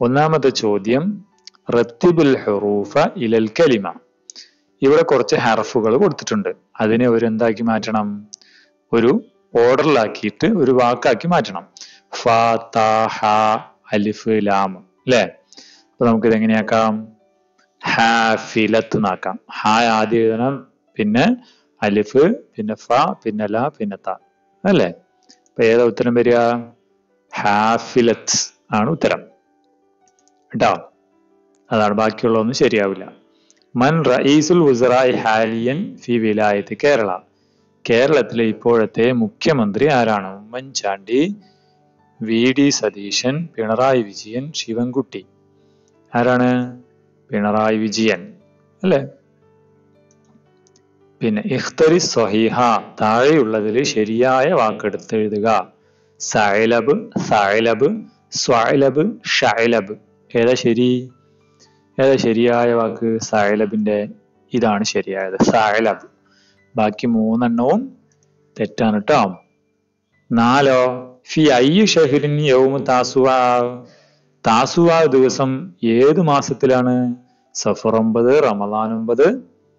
ഒന്നാമത്തെ ചോദ്യം റത്തിബുൽ ഹുറൂഫ ഇലൽ കലിമ ഇവിടെ കുറച്ച് ഹർഫുകൾ കൊടുത്തിട്ടുണ്ട് അതിനെ ഒരു എന്താക്കി മാറ്റണം ഒരു ഓർഡറിലാക്കിയിട്ട് ഒരു വാക്കാക്കി മാറ്റണം ഫ ത ഹ അലിഫ് ലാം അല്ലേ അപ്പൊ നമുക്കിത് എങ്ങനെയാക്കാം ഹാഫിലത്ത് എന്നാക്കാം ഹ ആദ്യം എഴുതണം പിന്നെ അലിഫ് പിന്നെ ഫ പിന്നെ ല പിന്നെ ത അല്ലേ അപ്പൊ ഏതാ ഉത്തരം വരിക ഹാഫിലത്ത് ആണ് ഉത്തരം കേട്ടോ അതാണ് ബാക്കിയുള്ളതൊന്നും ശരിയാവില്ല മൻ റഈസുൽ ഉസറായി ഹാലിയൻ ഫി വിലായത്ത് കേരള കേരളത്തിലെ ഇപ്പോഴത്തെ മുഖ്യമന്ത്രി ആരാണ് ഉമ്മൻചാണ്ടി വി ഡി സതീശൻ പിണറായി വിജയൻ ശിവൻകുട്ടി ആരാണ് പിണറായി വിജയൻ അല്ലേ പിന്നെ ഇഖ്തരി സ്വഹീഹ താഴെയുള്ളതിൽ ശരിയായ വാക്കെടുത്ത് എഴുതുക സൈലബ് സൈലബ് സ്വൈലബ് ഷൈലബ് ഏതാ ശരി ഏതാ ശരിയായ വാക്ക് സൈലബിന്റെ ഇതാണ് ശരിയായത് സൈലബ് ബാക്കി മൂന്നെണ്ണവും തെറ്റാണ് കേട്ടോ നാലോ ഫി അയ്യു ഷഹരിൻ യൗമു താസുവ താസുവ ദിവസം ഏത് മാസത്തിലാണ് സഫർ ഒമ്പത് റമദാൻ ഒമ്പത്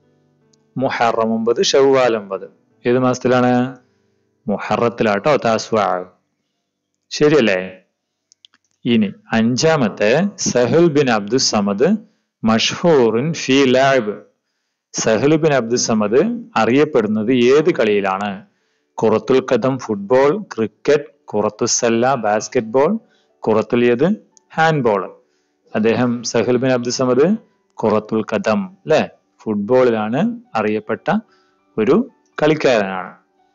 മുഹറം ഒമ്പത് ഷവ്വാൽ ഒമ്പത് ഏത് മാസത്തിലാണ് മുഹറത്തിലാട്ടോ താസുവ ശരിയല്ലേ ഇനി അഞ്ചാമത്തെ സഹൽ ബിൻ അബ്ദുൽ സമദ് മഷ്ഹൂറിൻ ഫി ലാബ് സഹൽ ബിൻ അബ്ദുൽ സമദ് അറിയപ്പെടുന്നത് ഏത് കളിയിലാണ് കുറത്തുൽ കദം ഫുട്ബോൾ ക്രിക്കറ്റ് കുറത്തുസല്ല ബാസ്കറ്റ് ബോൾ കുറത്തുൽ യത് ഹാൻഡ്ബോൾ അദ്ദേഹം സഹൽ ബിൻ അബ്ദുൽ സമദ് കുറത്തുൽ കദം അല്ലെ ഫുട്ബോളിലാണ് അറിയപ്പെട്ട ഒരു കളിക്കാരനാണ്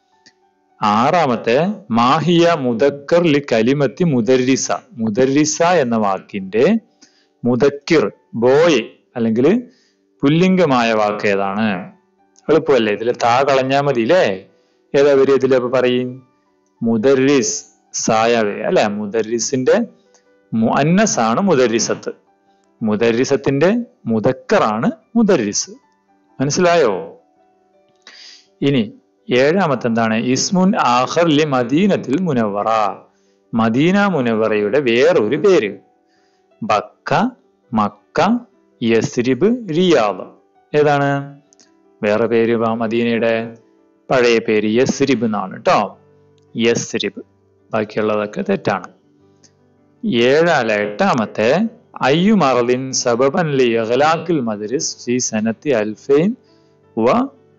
ആറാമത്തെ മാഹിയ മുദക്കർ ലി കലിമത്തി മുദരിസ മുദരിസ എന്ന വാക്കിന്റെ മുദക്കിർ ബോയ് അല്ലെങ്കിൽ പുല്ലിംഗമായ വാക്ക് ഏതാണ് എളുപ്പമല്ലേ ഇതിൽ താ കളഞ്ഞാ മതി അല്ലേ ഏതാ വരി ഇതിൽ അപ്പൊ പറയും മുദരിസ് സായ അല്ലെ മുദരിസിന്റെ മുഅന്നസ് ആണ് മുദരിസത്ത് മുദരിസത്തിന്റെ മുദക്കറാണ് മുദരിസ് മനസ്സിലായോ ഇനി ഏഴാമത്തെ എന്താണ് ഇസ്മുൻ ആഖർ ലി മദീനത്തിൽ മുനവറ മദീന മുനവറയുടെ വേറൊരു പേര് ബക്ക മക്ക യസ്രിബ് റിയാദ് ഏതാണ് വേറെ പേര് വാ മദീനയുടെ പഴയ പേര് യസ്രിബ് എന്നാണ് കേട്ടോ യസ്രിബ് ബാക്കിയുള്ളതൊക്കെ തെറ്റാണ് ഏഴാല എട്ടാമത്തെ അയ്യു മറലിൻ സബബൻ ലി ഇഗ്ലാഖിൽ മദ്രിസ് ഫി സനത്തി അൽഫൈൻ വ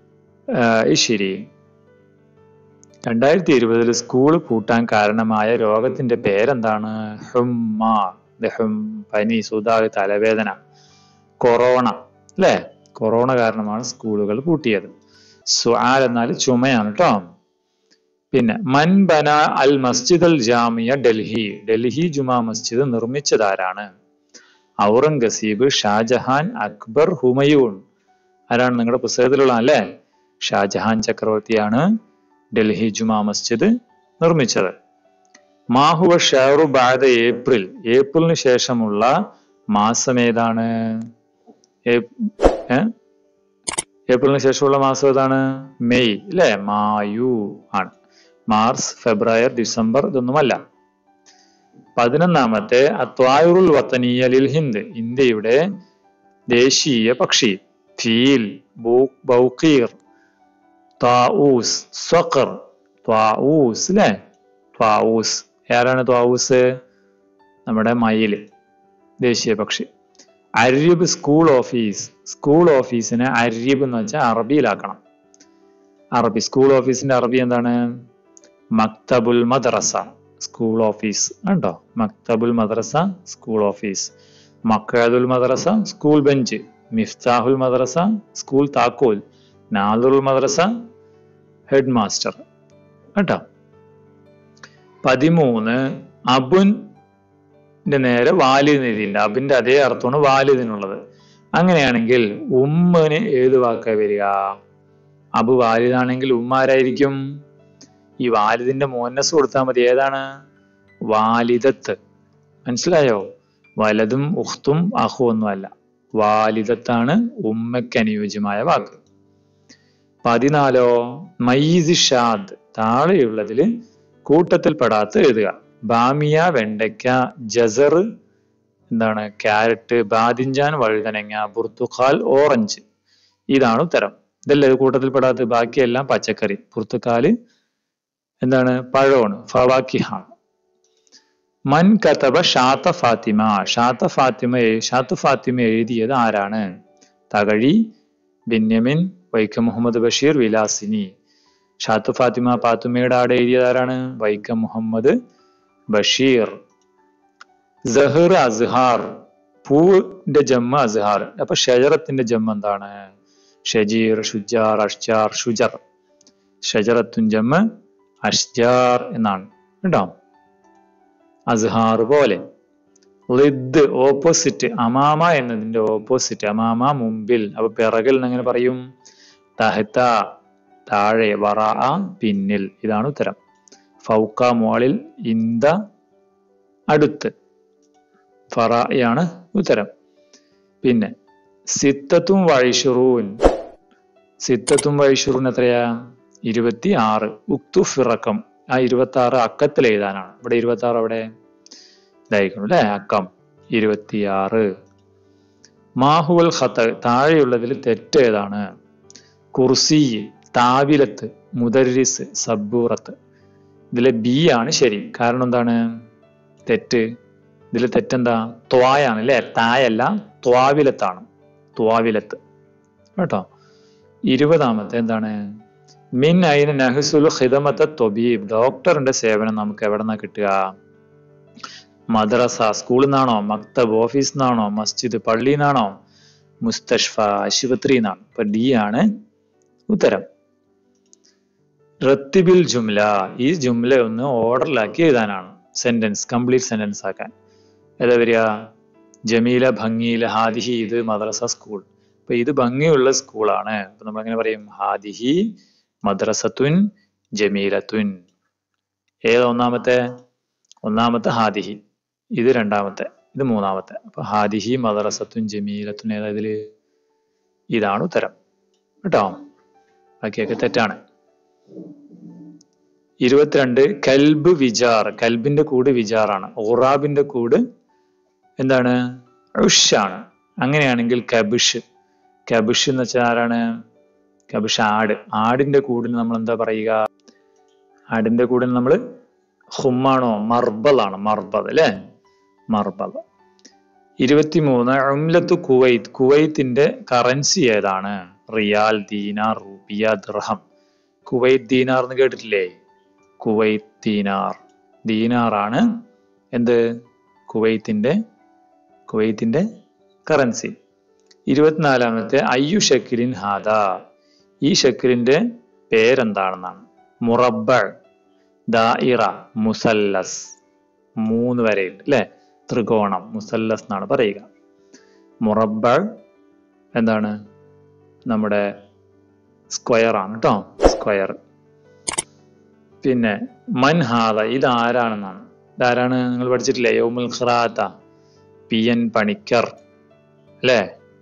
ഇഷിരി രണ്ടായിരത്തി ഇരുപതിൽ സ്കൂൾ പൂട്ടാൻ കാരണമായ രോഗത്തിന്റെ പേരെന്താണ് ഹുമ്മ ദഹം പനി സുതാവ് തലവേദന കൊറോണ അല്ലേ കൊറോണ കാരണമാണ് സ്കൂളുകൾ പൂട്ടിയത് സുആൽ എന്നാൽ ചുമയാണ് കേട്ടോ പിന്നെ മൻ ബന അൽ മസ്ജിദ് അൽ ജാമിയ ഡൽഹി ഡൽഹി ജുമാ മസ്ജിദ് നിർമ്മിച്ചതാരാണ് ഔറംഗസീബ് ഷാജഹാൻ അക്ബർ ഹുമയൂൺ ആരാണ് നിങ്ങളുടെ പുസ്തകത്തിലുള്ള അല്ലേ ഷാജഹാൻ ചക്രവർത്തിയാണ് ഡൽഹി ജുമാ മസ്ജിദ് നിർമ്മിച്ചത് മാഹുവ ഷെയറു ബാദ ഏപ്രിൽ ഏപ്രിലിന് ശേഷമുള്ള മാസം ഏതാണ് ഏപ്രിലിന് ശേഷമുള്ള മാസം ഏതാണ് മെയ് അല്ലെ മായു ആണ് മാർച്ച് ഫെബ്രുവരി ഡിസംബർ ഇതൊന്നുമല്ല പതിനൊന്നാമത്തെ അത്വായുറുൽ വത്തനീയലിൽ ഹിന്ദ് ഇന്ത്യയുടെ ദേശീയ പക്ഷി ഫീൽ ബൗക്കീർ ത്വാഊസ് സ്വഖർ ത്വാഊസ് അല്ലേ ത്വാഊസ് ആരാണ് ത്വാഊസ് നമ്മുടെ മയില് ദേശീയ പക്ഷി അരിബ് സ്കൂൾ ഓഫീസ് സ്കൂൾ ഓഫീസിനെ അരിബ് എന്ന് വെച്ചാൽ അറബിയിലാക്കണം അറബി സ്കൂൾ ഓഫീസിന്റെ അറബി എന്താണ് മക്തബുൽ മദ്രസ സ്കൂൾ ഓഫീസ് ഉണ്ടോ മക്തബുൽ മദ്രസ സ്കൂൾ ഓഫീസ് മക്കതുൽ മദ്രസ സ്കൂൾ ബെഞ്ച് മിഫ്താഹുൽ മദ്രസ സ്കൂൾ താക്കോൽ നാദുൽ മദ്രസ ഹെഡ് മാസ്റ്റർ കേട്ടോ പതിമൂന്ന് അബുന്റെ നേരെ വാലിദിന് എഴുതിയില്ല അബിന്റെ അതേ അർത്ഥമാണ് വാലിദിനുള്ളത് അങ്ങനെയാണെങ്കിൽ ഉമ്മന് ഏത് വാക്കാ വരിക അബു വാലിദാണെങ്കിൽ ഉമ്മാരായിരിക്കും ഈ വാലിദിന്റെ മോന്നസ് കൊടുത്താൽ മതി ഏതാണ് വാലിദത്ത് മനസ്സിലായോ വലതും ഉഖ്തും അഹു ഒന്നുമല്ല വാലിദത്താണ് ഉമ്മയ്ക്ക് അനുയോജ്യമായ വാക്ക് പതിനാലോ മയ്യിസ് ഷാദ് താഴെയുള്ളതിൽ കൂട്ടത്തിൽ പെടാത്ത എഴുതുക ബാമിയ വെണ്ടയ്ക്ക ജസർ എന്താണ് ക്യാരറ്റ് ബാദിഞ്ചാൻ വഴുതനങ്ങ ബുർത്തുഖാൽ ഓറഞ്ച് ഇതാണ് ഉത്തരം ഇതല്ലേ ഇത് കൂട്ടത്തിൽപ്പെടാത്ത ബാക്കിയെല്ലാം പച്ചക്കറി പുർത്തുക്കാല് എന്താണ് പഴമാണ് ഫവാക്കിഹാണ് മൻ കതബ ഷാത്ത ഫാത്തിമ ഷാത്ത ഫാത്തിമ എ- ഷാത്ത് ഫാത്തിമ എഴുതിയത് ആരാണ് തകഴി ബെന്യമിൻ വൈക്കം മുഹമ്മദ് ബഷീർ വിലാസിനി ഷാത്ത് ഫാത്തിമ പാത്തുമ്മയുടെ ആടെ എഴുതിയത് ആരാണ് വൈക്കം മുഹമ്മദ് ബഷീർ സഹർ അസ്ഹാർ പൂവിന്റെ ജമ്മ അസ്ഹാർ അപ്പൊ ഷജറത്തിന്റെ ജമ്മ എന്താണ് ഷജീർ ഷുജാർ അഷ്ജാർ ഷുജർ ഷജറത്തുൻ ജമ്മ അഷ്ജാർ എന്നാണ് കേട്ടോ അസ്ഹാർ പോലെ ലിദ് ഓപ്പോസിറ്റ് അമാമ എന്നതിന്റെ ഓപ്പോസിറ്റ് അമാമ മുമ്പിൽ അപ്പൊ പിറകിൽ എന്നെങ്ങനെ പറയും തഹത്ത താഴെ വറ പിന്നിൽ ഇതാണ് ഉത്തരം ഫൗക്ക മോളിൽ ഇന്ത അടുത്ത് ഫറയാണ് ഉത്തരം പിന്നെ സിത്തത്തും വൈഷുറൂൻ സിത്തത്തും വൈഷുറൂൻ എത്രയാ ഇരുപത്തി ആറ് ഉക്തു ഫിറക്കം ആ ഇരുപത്തി ആറ് അക്കത്തിൽ എഴുതാനാണ് ഇവിടെ ഇരുപത്തി ആറ് അവിടെ ഇതായിരിക്കണം അല്ലെ അക്കം ഇരുപത്തിയാറ് മാഹുവൽ ഖത്ത് താഴെയുള്ളതിൽ തെറ്റ് ഏതാണ് കുർസി താവിലത്ത് മുദരിസ് സബ്ബൂറത്ത് ഇതിലെ ബി ആണ് ശരി കാരണം എന്താണ് തെറ്റ് ഇതിൽ തെറ്റെന്താ ത്വായാണ് അല്ലെ തായല്ല ത്വാവിലത്താണ് ത്വാവിലത്ത് കേട്ടോ ഇരുപതാമത്തെ എന്താണ് മിൻ അയിന് നഹസുൽ ഖിദമത്ത തൊബീബ് ഡോക്ടറിന്റെ സേവനം നമുക്ക് എവിടെ നിന്നാ കിട്ടുക മദ്രസ സ്കൂളിൽ നിന്നാണോ മക്തബ് ഓഫീസിൽ നിന്നാണോ മസ്ജിദ് പള്ളിയിൽ നിന്നാണോ മുസ്തഷ്ഫ ആശുപത്രി നിന്നാണ് അപ്പൊ ഡി ആണ് ഉത്തരം റത്തിബിൽ ജുംല ഈ ജുംല ഒന്ന് ഓർഡറിലാക്കി എഴുതാനാണ് സെന്റൻസ് കംപ്ലീറ്റ് സെന്റൻസ് ആക്കാൻ ഏതാ വരിക ജമീല ഭംഗിയില ഹാദിഹി ഇത് മദ്രസ സ്കൂൾ അപ്പൊ ഇത് ഭംഗിയുള്ള സ്കൂളാണ് അപ്പൊ നമ്മൾ എങ്ങനെ പറയും ഹാദിഹി മദ്രസത്തുൻ ജമീലത്തുൻ ഏത് ഒന്നാമത്തെ ഒന്നാമത്തെ ഹാദിഹി ഇത് രണ്ടാമത്തെ ഇത് മൂന്നാമത്തെ അപ്പൊ ഹാദിഹി മദ്രസത്തുൻ ജമീലത്തുൻ ഏതാ ഇതില് ഇതാണ് ഉത്തരം കേട്ടോ ബാക്കിയൊക്കെ തെറ്റാണ് ഇരുപത്തിരണ്ട് കൽബ് വിജാർ കൽബിന്റെ കൂട് വിജാറാണ് ഒറാബിന്റെ കൂട് എന്താണ് ഉഷാണ് അങ്ങനെയാണെങ്കിൽ കബിഷ് കബിഷ് എന്ന് വെച്ചാൽ ആരാണ് കബിഷ് ആട് ആടിന്റെ കൂടിന് നമ്മൾ എന്താ പറയുക ആടിന്റെ കൂടിന് നമ്മൾ ഹുമ്മാണോ മർബലാണ് മർബദ് അല്ലെ മർബദ് ഇരുപത്തിമൂന്ന് ഉംലത്ത് കുവൈത്ത് കുവൈത്തിന്റെ കറൻസി ഏതാണ് റിയാൽ ദീനാർ റുബിയ ദിർഹം കുവൈത്ത് ദീനാർ എന്ന് കേട്ടിട്ടില്ലേ കുവൈത്ത് ദീനാർ ദീനാറാണ് എന്ത് കുവൈത്തിന്റെ കുവൈത്തിന്റെ കറൻസി ഇരുപത്തിനാലാമത്തെ അയ്യു ഷക്കിലിൻ ഹാദ ഈ ഷക്കിലിന്റെ പേരെന്താണെന്നാണ് മുറബ ദായിറ മുസല്ലസ് മൂന്ന് വരയിൽ അല്ലെ ത്രികോണം മുസല്ലസ് എന്നാണ് പറയുക മുറബ എന്താണ് നമ്മുടെ സ്ക്വയർ ആണ് കേട്ടോ സ്ക്വയർ പിന്നെ മൻഹാദ ഇത് ആരാണെന്നാണ് ഇതാരാണ് നിങ്ങൾ പഠിച്ചിട്ടില്ലേ യൗമുൽ ഖിറാത്ത പി എൻ പണിക്കർ അല്ലേ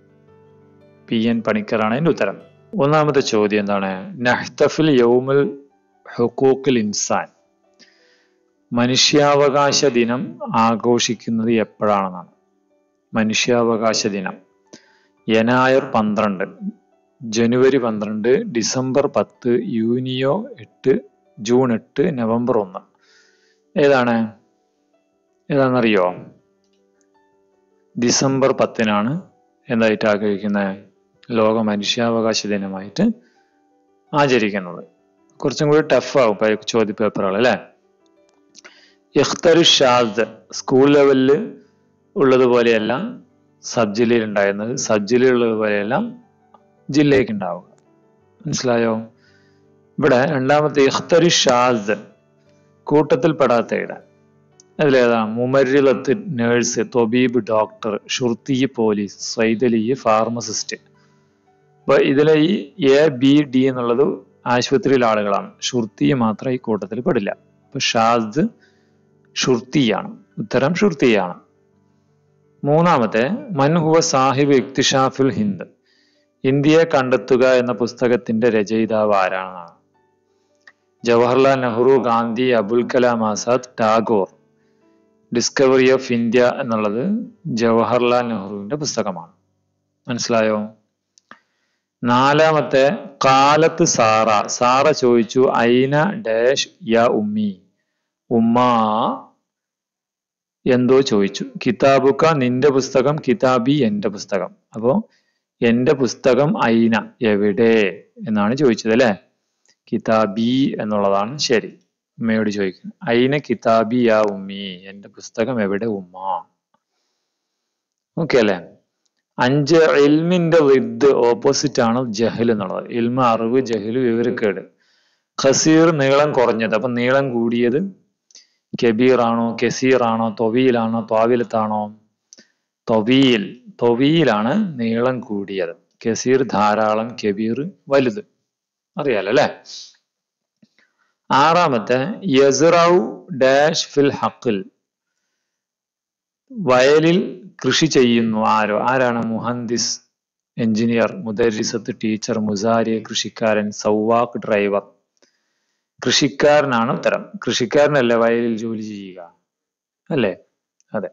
പി എൻ പണിക്കറാണ് അതിന്റെ ഉത്തരം ഒന്നാമത്തെ ചോദ്യം എന്താണ് നഹ്തഫിൽ യൗമുൽ ഹുക്കൂക്കിൽ ഇൻസാൻ മനുഷ്യാവകാശ ദിനം ആഘോഷിക്കുന്നത് എപ്പോഴാണെന്നാണ് മനുഷ്യാവകാശ ദിനം യനായർ പന്ത്രണ്ട് ജനുവരി പന്ത്രണ്ട് ഡിസംബർ പത്ത് യൂനിയോ എട്ട് ജൂൺ എട്ട് നവംബർ ഒന്ന് ഏതാണ് ഏതാണെന്നറിയോ ഡിസംബർ പത്തിനാണ് എന്തായിട്ട് ആഗ്രഹിക്കുന്നത് ലോക മനുഷ്യാവകാശ ദിനമായിട്ട് ആചരിക്കുന്നത് കുറച്ചും കൂടി ടഫ് ആവും പ- ചോദ്യ പേപ്പറുകൾ അല്ലെ ഇഖ്തറു ഷാദ് സ്കൂൾ ലെവലിൽ ഉള്ളതുപോലെയല്ല സബ് ജില്ലയിൽ ഉണ്ടായിരുന്നത് സബ് ജില്ലയിൽ ഉള്ളതുപോലെയല്ല ജില്ലയ്ക്ക് ഉണ്ടാവുക മനസ്സിലായോ ഇവിടെ രണ്ടാമത്തെ ഇഖ്തറു ഷാദ് കൂട്ടത്തിൽ പെടാത്ത എഴുതാൻ അതിലേതാ മുമരിലത്ത് നേഴ്സ് തൊബീബ് ഡോക്ടർ ഷുർത്തി പോലീസ് സൈദലി ഫാർമസിസ്റ്റ് അപ്പൊ ഇതിലെ ഈ എ ബി ഡി എന്നുള്ളത് ആശുപത്രിയിലെ ആളുകളാണ് ഷുർത്തി മാത്രം ഈ കൂട്ടത്തിൽ പെടില്ല അപ്പൊ ഷാദ് ഷുർത്തിയാണ് ഉത്തരം ഷുർത്തിയാണ് മൂന്നാമത്തെ മൻഹുവ സാഹിബ് ഇക്തിഷാഫുൽ ഹിന്ദ് ഇന്ത്യയെ കണ്ടെത്തുക എന്ന പുസ്തകത്തിന്റെ രചയിതാവ് ആരാണെന്നാണ് Jawaharlal Nehru Gandhi Abul Kalam Azad Tagore discovery of India എന്നുള്ളത് ജവഹർലാൽ നെഹ്റുവിന്റെ പുസ്തകമാണ് മനസ്സിലായോ നാലാമത്തെ കാലത്ത് സാറ സാറ ചോദിച്ചു ഐന ഡാഷ് യ ഉമ്മി ഉമ്മ എന്തോ ചോദിച്ചു കിതാബുക്ക നിന്റെ പുസ്തകം കിതാബി എന്റെ പുസ്തകം അപ്പോ എന്റെ പുസ്തകം ഐന എവിടെ എന്നാണ് ചോദിച്ചത് അല്ലെ കിതാബി എന്നുള്ളതാണ് ശരി ഉമ്മയോട് ചോദിക്കുന്നത് ഐന കിതാബി യാ ഉമ്മി എന്റെ പുസ്തകം എവിടെ ഉമ്മ ഓക്കെ അല്ലേ അഞ്ച് ഇൽമിന്റെ വിദ് ഓപ്പോസിറ്റ് ആണ് ജഹൽ എന്നുള്ളത് ഇൽമ അറിവ് ജഹല് വിവരക്കേട് ഖസീർ നീളം കുറഞ്ഞത് അപ്പൊ നീളം കൂടിയത് കബീർ ആണോ കസീർ ആണോ തൊവീലാണോ ത്വാവിലത്താണോ തൊവീൽ തൊവീലാണ് നീളം കൂടിയത് കസീർ ധാരാളം കബീർ വലുത് അറിയാലോ അല്ലെ ആറാമത്തെ യസ്റൌ ഡാഷ് ഫിൽ ഹക്കിൽ വയലിൽ കൃഷി ചെയ്യുന്നു ആരോ ആരാണ് മുഹന്ദിസ് എഞ്ചിനീയർ മുദരിസത്ത് ടീച്ചർ മുസാരി കൃഷിക്കാരൻ സൗവാക്ക് ഡ്രൈവർ കൃഷിക്കാരനാണ് ഉത്തരം കൃഷിക്കാരനല്ലേ വയലിൽ ജോലി ചെയ്യുക അല്ലേ അതെ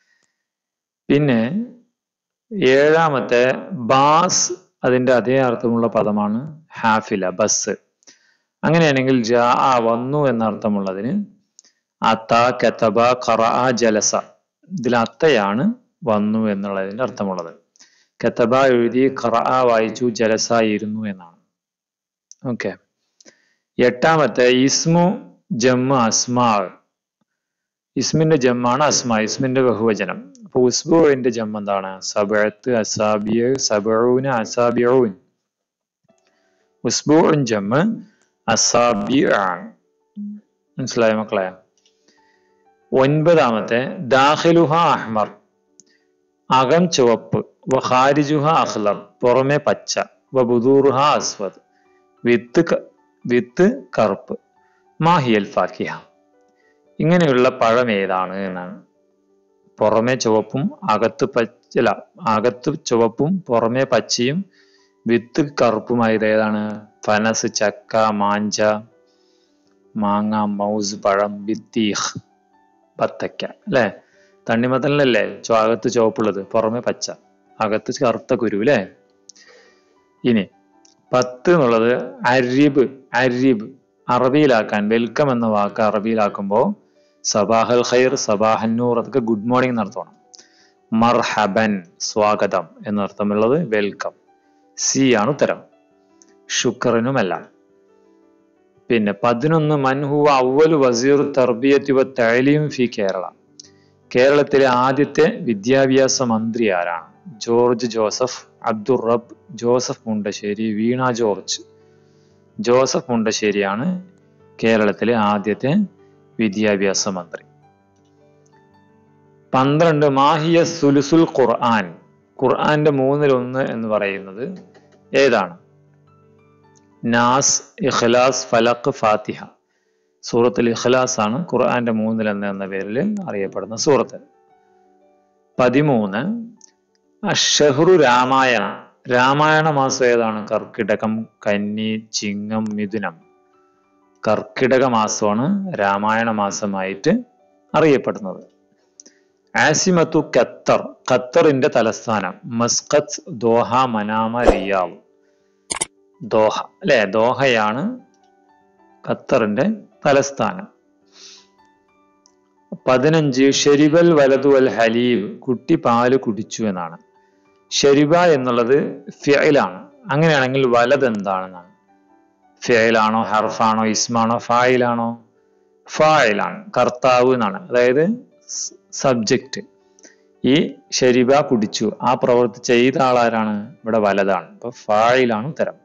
പിന്നെ ഏഴാമത്തെ ബാസ് അതിന്റെ അതേ അർത്ഥമുള്ള പദമാണ് ഹാഫില ബസ് അങ്ങനെയാണെങ്കിൽ ജാ വന്നു എന്ന അർത്ഥമുള്ളതിന് അത്ത കത്തബ ഖറ ജലസ ഇതിൽ അത്തയാണ് വന്നു എന്നുള്ളതിന്റെ അർത്ഥമുള്ളത് കത്തബ എഴുതി ഖറ വായിച്ചു ജലസ ഇരുന്നു എന്നാണ് ഓക്കെ എട്ടാമത്തെ ഇസ്മു ജമ്മ അസ്മാ ഇസ്മിന്റെ ജമ്മാണ് അസ്മ ഇസ്മിന്റെ ബഹുവചനം അപ്പൊ ഉസ്ബുവിന്റെ ജമ്മ എന്താണ് സബഴത്ത് അസാബിയ സബഊന അസാബിഊൻ ഉസ്ബുഉൻ ജമ്മ അസാബി ആണ് മനസ്സിലായോ മക്കളെ ഒൻപതാമത്തെ ദാഖിലുഹ അഹ്മർ അകം ചുവപ്പ് വ ഖാരിജുഹ അഖ്ലർ പുറമെ പച്ച വ ബുദൂറുഹ അസ്വദ് വിത്ത് ക- വിത്ത് കറുപ്പ് മാഹിയൽ ഫാക്കിഹ ഇങ്ങനെയുള്ള പഴം ഏതാണ് എന്നാണ് പുറമെ ചുവപ്പും അകത്ത് പച്ച അല്ല അകത്ത് ചുവപ്പും പുറമെ പച്ചയും വിത്ത് കറുപ്പുമായത് ഏതാണ് ഫനസ് ചക്ക മാഞ്ച മാങ്ങ മൗസ് പഴം ബിത്തീഹ് ബത്തക്ക അല്ലെ തണ്ണിമത്തനിലല്ലേ ചോ- അകത്ത് ചുവപ്പുള്ളത് പുറമെ പച്ച അകത്ത് കറുത്ത കുരു അല്ലേ ഇനി പത്ത് എന്നുള്ളത് അരിബ് അരിബ് അറബിയിലാക്കാൻ വെൽക്കം എന്ന വാക്ക് അറബിയിലാക്കുമ്പോൾ സബാഹൽ ഖൈർ സബാഹന്നൂർ അതൊക്കെ ഗുഡ് മോർണിംഗ് എന്നർത്ഥമാണ് മർഹബൻ സ്വാഗതം എന്നർത്ഥമുള്ളത് വെൽക്കം സി ആണ് ഉത്തരം ശുക്രനുമല്ല പിന്നെ പതിനൊന്ന് മൻഹു അവലു വസീർ തർബിയത്തി വ തഅലീം ഫി കേരള കേരളത്തിലെ ആദ്യത്തെ വിദ്യാഭ്യാസ മന്ത്രി ആരാണ് George Joseph Abdur Rab Joseph Mundassery Veena George Joseph മുണ്ടശ്ശേരിയാണ് കേരളത്തിലെ ആദ്യത്തെ വിദ്യാഭ്യാസ മന്ത്രി പന്ത്രണ്ട് മാഹിയ സുലുസുൽ ഖുർആൻ ഖുർആന്റെ മൂന്നിലൊന്ന് എന്ന് പറയുന്നത് ഏതാണ് നാസ് ഇഖ്ലാസ് ഫലഖ് ഫാത്തിഹ സൂറത്തുൽ ഇഖ്ലാസ് ആണ് ഖുർആന്റെ മൂന്നിലൊന്ന് എന്ന പേരിൽ അറിയപ്പെടുന്ന സൂറത്ത് പതിമൂന്ന് അഷഹ്റു രാമായണ രാമായണ മാസം ഏതാണ് കർക്കിടകം കന്നി ചിങ്ങം മിഥുനം കർക്കിടക മാസമാണ് രാമായണ മാസമായിട്ട് അറിയപ്പെടുന്നത് ആസിമത്തു ഖത്തർ ഖത്തറിന്റെ തലസ്ഥാനം Muscat Doha Manama Riyadh Doha അല്ലെ ദോഹയാണ് ഖത്തറിന്റെ തലസ്ഥാനം പതിനഞ്ച് ഷെരിബൽ വലതു അൽ ഹലീബ് കുട്ടി പാല് കുടിച്ചു എന്നാണ് ഷെരിബ എന്നുള്ളത് ഫിയലാണ് അങ്ങനെയാണെങ്കിൽ വലത് എന്താണെന്നാണ് ഫിയലാണോ ഹർഫാണോ ഇസ്മാണോ ഫായിലാണോ ഫായിലാണ് കർത്താവ് എന്നാണ് അതായത് സബ്ജക്റ്റ് ഈ ഷെരിബ കുടിച്ചു ആ പ്രവൃത്തി ചെയ്ത ആളാരാണ് ഇവിടെ വലതാണ് അപ്പൊ ഫായിലാണ് ഉത്തരം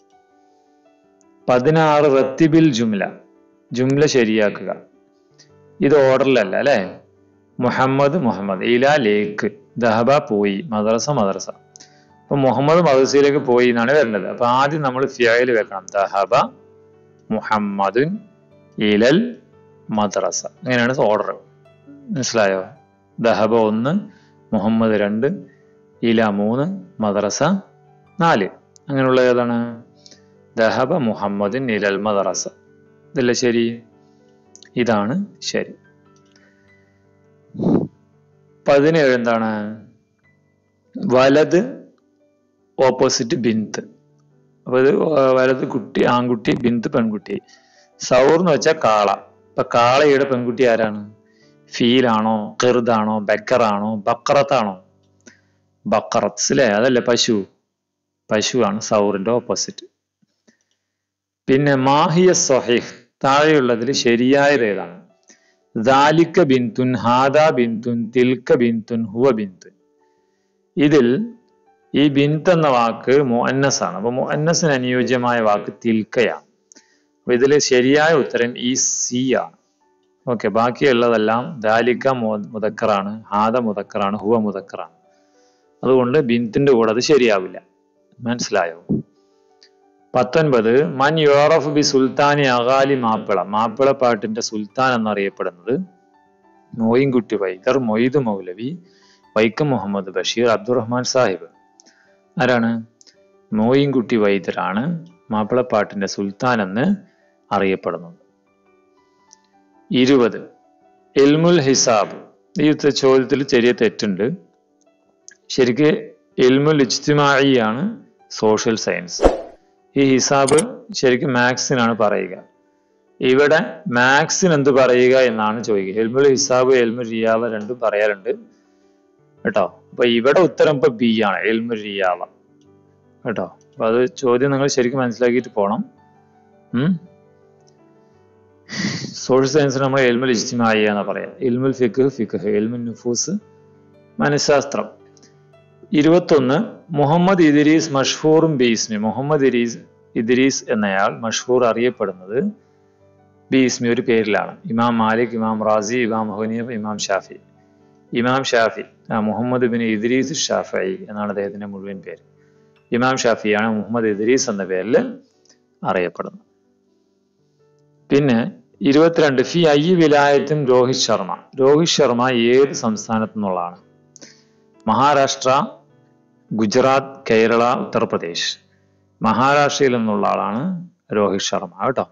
പതിനാറ് റത്തിബിൽ ജുംല ജുംല ശരിയാക്കുക ഇത് ഓർഡറിലല്ല അല്ലെ മുഹമ്മദ് മുഹമ്മദ് ഇല ലേക്ക് ദഹബ പോയി മദ്രസ മദ്രസ അപ്പൊ മുഹമ്മദ് മദ്രസയിലേക്ക് പോയി എന്നാണ് വരേണ്ടത് അപ്പൊ ആദ്യം നമ്മൾ ഫിയയിൽ വെക്കണം ദഹബ മുഹമ്മദുൻ ഇലൽ മദ്രസ അങ്ങനെയാണ് ഓർഡർ മനസ്സിലായോ ദഹബ ഒന്ന് മുഹമ്മദ് രണ്ട് ഇല മൂന്ന് മദ്രസ നാല് അങ്ങനെയുള്ള ഏതാണ് ദഹബ മുഹമ്മദിൻ ഇലൽ മദ്രസ ഇതല്ലേ ശരി ഇതാണ് ശരി പതിനേഴ് എന്താണ് വലത് ഓപ്പോസിറ്റ് ബിന്ത് അപ്പൊ ഇത് വലത് കുട്ടി ആൺകുട്ടി ബിന്ത് പെൺകുട്ടി സൗർ എന്ന് വെച്ചാൽ കാള അപ്പൊ കാളയുടെ പെൺകുട്ടി ആരാണ് ഫീലാണോ കെറുതാണോ ബക്കറാണോ ബക്കറത്താണോ ബക്കറത്ത് അല്ലേ അതല്ലേ പശു പശുവാണ് സൗറിന്റെ ഓപ്പോസിറ്റ് പിന്നെ മാഹിയ സൊഹീഹ് താഴെയുള്ളതിൽ ശരിയായത് ഏതാണ് ദാലിക്ക ബിന്തുൻ ഹാദ ബിന്തുൻ തിൽക്ക ബിന്തുൻ ഹുവ ബിന്തുൻ ഇതിൽ ഈ ബിന്ത് എന്ന വാക്ക് മുഅന്നസ് ആണ് അപ്പൊ മുഅന്നസിന് അനുയോജ്യമായ വാക്ക് തിൽക്കയാണ് അപ്പൊ ഇതിൽ ശരിയായ ഉത്തരം ഈ സി ആണ് ഓക്കെ ബാക്കിയുള്ളതെല്ലാം ദാലിക്ക മു- മുതക്കറാണ് ഹാദ മുതക്കറാണ് ഹുവ മുതക്കറാണ് അതുകൊണ്ട് ബിന്തിന്റെ കൂടെ അത് ശരിയാവില്ല മനസ്സിലായോ പത്തൊൻപത് മൻ യോറഫ് ബി സുൽത്താനി അഗാലി മാപ്പിള മാപ്പിള പാട്ടിന്റെ സുൽത്താൻ എന്നറിയപ്പെടുന്നത് മോയിൻകുട്ടി വൈദ്യർ മൊയ്ത് മൗലവി വൈക്കം മുഹമ്മദ് ബഷീർ അബ്ദുറഹ്മാൻ സാഹിബ് ആരാണ് മോയിൻകുട്ടി വൈദ്യരാണ് മാപ്പിളപ്പാട്ടിന്റെ സുൽത്താൻ എന്ന് അറിയപ്പെടുന്നത് ഇരുപത് ഇൽമുൽ ഹിസാബ് ഈ ഉത്ത- ചോദ്യത്തിൽ ചെറിയ തെറ്റുണ്ട് ശരിക്ക് ഇൽമുൽ ഇജ്തിമായി ആണ് സോഷ്യൽ സയൻസ് ഈ ഹിസാബ് ശരിക്കും മാത്സിനാണ് പറയുക ഇവിടെ മാത്സിന് എന്ത് പറയുക എന്നാണ് ചോദിക്കുക എൽമുൽ ഹിസാബ് എൽമുൽ റിയാവ രണ്ടും പറയാറുണ്ട് കേട്ടോ അപ്പൊ ഇവിടെ ഉത്തരം ഇപ്പൊ ബി ആണ് എൽമുൽ റിയാവ കേട്ടോ അപ്പൊ അത് ചോദ്യം നിങ്ങൾ ശരിക്കും മനസ്സിലാക്കിയിട്ട് പോണം ഉം സോഷ്യൽ സയൻസിന് നമ്മൾ എൽമുൽ ഇജ്തിമായി എന്നാ പറയാ എൽമുൽ ഫിഖ് ഫിഖ് എൽമുൽ നുഫൂസ് മനഃശാസ്ത്രം ഇരുപത്തൊന്ന് മുഹമ്മദ് ഇദ്രീസ് മഷ്ഹൂറും ബീസ്മി മുഹമ്മദ് ഇരീസ് ഇദ്രീസ് എന്നയാൾ മഷ്ഹൂർ അറിയപ്പെടുന്നത് ബീസ്മി ഒരു പേരിലാണ് ഇമാം മാലിക് ഇമാം റാസി ഇമാം ഹുനീഫ് ഇമാം ഷാഫി ഇമാം ഷാഫി ആ, മുഹമ്മദ് ബിൻ ഇദ്രീസ് ഷാഫി എന്നാണ് അദ്ദേഹത്തിന്റെ മുഴുവൻ പേര് ഇമാം ഷാഫിയാണ് മുഹമ്മദ് ഇദ്രീസ് എന്ന പേരിൽ അറിയപ്പെടുന്നത് പിന്നെ ഇരുപത്തിരണ്ട് ഫി ഐ വിലായത്തും രോഹിത് ശർമ്മ രോഹിത് ശർമ്മ ഏത് സംസ്ഥാനത്തു നിന്നുള്ളതാണ് മഹാരാഷ്ട്ര ഗുജറാത്ത് കേരള ഉത്തർപ്രദേശ് മഹാരാഷ്ട്രയിൽ നിന്നുള്ള ആളാണ് രോഹിത് ശർമ്മ കേട്ടോ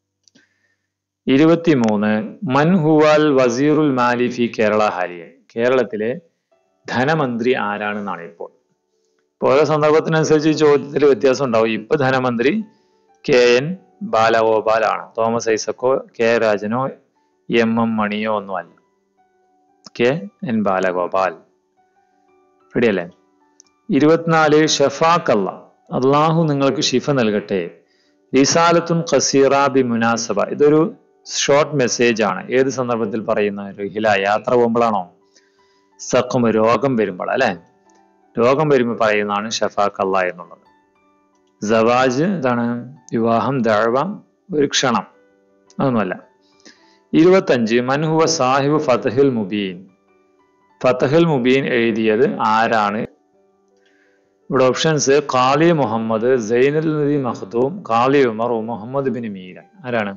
ഇരുപത്തിമൂന്ന് മൻ ഹുവാൽ വസീറുൽ മാലി ഫി കേരള ഹാലിയ കേരളത്തിലെ ധനമന്ത്രി ആരാണെന്നാണ് ഇപ്പോൾ ഇപ്പോൾ ഓരോ സന്ദർഭത്തിനനുസരിച്ച് ഈ ചോദ്യത്തിൽ വ്യത്യാസം ഉണ്ടാവും ഇപ്പൊ ധനമന്ത്രി കെ എൻ ബാലഗോപാലാണ് തോമസ് ഐസക്കോ കെ രാജനോ എം എം മണിയോ ഒന്നുമല്ല കെ എൻ ബാലഗോപാൽ റെഡിയല്ലേ ഇരുപത്തിനാല് ഷഫാഖ് അല്ല അള്ളാഹു നിങ്ങൾക്ക് ഷിഫ നൽകട്ടെ റിസാലത്തുൻ ഖസീറ ബി മുനാസബ ഇതൊരു ഷോർട്ട് മെസ്സേജ് ആണ് ഏത് സന്ദർഭത്തിൽ പറയുന്ന ഹില യാത്ര പോകുമ്പോഴാണോ സഖം രോഗം വരുമ്പോൾ അല്ലെ രോഗം വരുമ്പോൾ പറയുന്നതാണ് ഷഫാഖ് അല്ല എന്നുള്ളത് സവാജ് എന്താണ് വിവാഹം ദഴവ ഒരു ക്ഷണം അതൊന്നുമല്ല ഇരുപത്തഞ്ച് മൻഹുവ സാഹിബ് ഫതഹിൽ മുബീൻ ഫതഹുൽ മുബീൻ എഴുതിയത് ആരാണ് ഇവിടെ ഓപ്ഷൻസ് ഖാലി മുഹമ്മദ് സൈനുൽ നദി മഖ്ദൂം ഖാലി ഉമർ മുഹമ്മദ് ബിൻ മീര ആരാണ്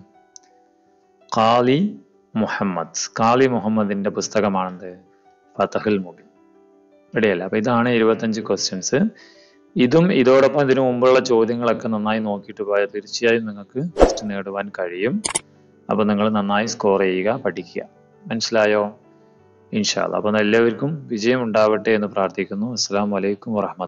ഖാലി മുഹമ്മദ് ഖാലി മുഹമ്മദിന്റെ പുസ്തകമാണെന്ത് ഫതഹുൽ മുബീൻ റെഡിയല്ല അപ്പൊ ഇതാണ് ഇരുപത്തഞ്ച് ക്വസ്റ്റ്യൻസ് ഇതും ഇതോടൊപ്പം ഇതിനു മുമ്പുള്ള ചോദ്യങ്ങളൊക്കെ നന്നായി നോക്കിയിട്ട് പോയാൽ തീർച്ചയായും നിങ്ങൾക്ക് ടെസ്റ്റ് നേടുവാൻ കഴിയും അപ്പൊ നിങ്ങൾ നന്നായി സ്കോർ ചെയ്യുക പഠിക്കുക മനസ്സിലായോ ഇൻഷാല്ല അപ്പൊ എല്ലാവർക്കും വിജയം ഉണ്ടാവട്ടെ എന്ന് പ്രാർത്ഥിക്കുന്നു അസ്സാം വലൈക്കും വറഹമത്ത്